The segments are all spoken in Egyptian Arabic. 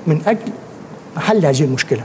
من اجل حل هذه المشكله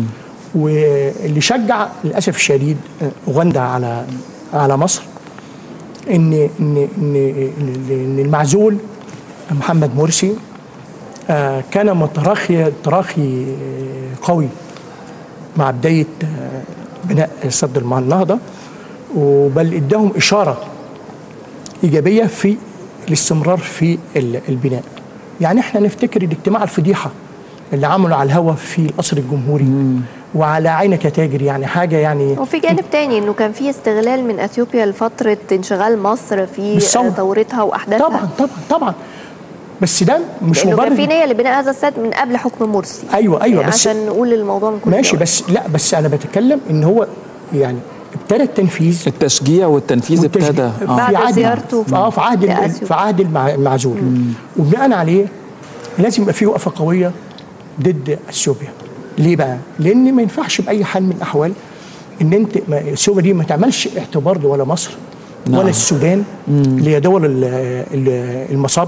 واللي شجع للاسف الشديد اوغندا على على مصر ان ان ان ان المعزول محمد مرسي آه، كان متراخي تراخي آه، قوي مع بدايه آه، بناء سد النهضه وبل اداهم اشاره ايجابيه في الاستمرار في ال- البناء. يعني احنا نفتكر الاجتماع الفضيحه اللي عملوا على الهوا في القصر الجمهوري وعلى عينك يا تاجر يعني حاجه يعني وفي جانب تاني انه كان في استغلال من اثيوبيا لفتره انشغال مصر في بالثورة. ثورتها واحداثها طبعا طبعا طبعا بس ده مش لانه كان في مبرر نيه لبناء هذا السد من قبل حكم مرسي أيوة، أيوة، يعني بس- عشان نقول الموضوع من كل ماشي جوانب. بس لا بس انا بتكلم ان هو يعني ابتدى التنفيذ التشجيع والتنفيذ والتشجيع ابتدى آه. بعد في عهد زيارته اه في عهد ال- لأثيوبيا. في عهد المع- المعزول وبناء عليه لازم يبقى في وقفه قويه ضد اثيوبيا ليه بقى؟ لان ما ينفعش باي حال من الاحوال ان انت ما- اثيوبيا دي ما تعملش اعتبار دي ولا مصر نعم. ولا السودان اللي هي دول ال- ال- المصاب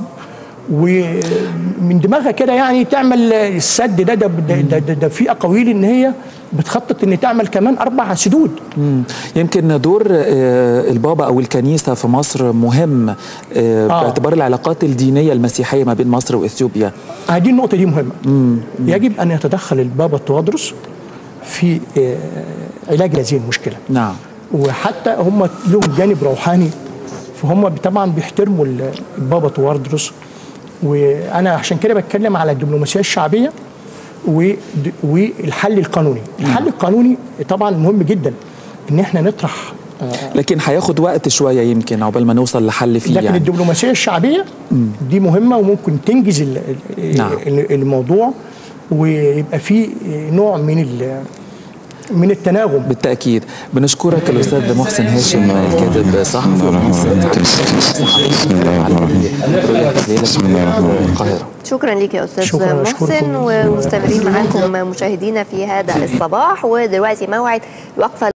ومن دماغها كده يعني تعمل السد ده ده, ده, ده, ده, ده في اقاويل ان هي بتخطط ان تعمل كمان اربع سدود مم. يمكن دور آه، البابا او الكنيسه في مصر مهم آه، آه. باعتبار العلاقات الدينيه المسيحيه ما بين مصر واثيوبيا هذه النقطة دي مهمة يجب أن يتدخل البابا التوادرس في آه، علاج هذه المشكلة نعم وحتى هم لهم جانب روحاني فهم طبعا بيحترموا ال- البابا توادرس وأنا عشان كده بتكلم على الدبلوماسية الشعبية ود- والحل القانوني الحل القانوني طبعا مهم جدا ان احنا نطرح آه، لكن هياخد وقت شويه يمكن عقبال ما نوصل لحل فيه لكن يعني الدبلوماسيه الشعبيه دي مهمه وممكن تنجز ال- ال- نعم. ال- الموضوع ويبقى في نوع من ال- من التناغم بالتاكيد بنشكرك الاستاذ محسن هاشم الكاتب صحفي بسم الله الرحمن الرحيم بسم الله الرحمن الرحيم القاهره شكرا لك يا استاذ شكراً، محسن أشكركم. ومستمرين معاكم مشاهدينا في هذا الصباح ودلوقتي موعد الوقفه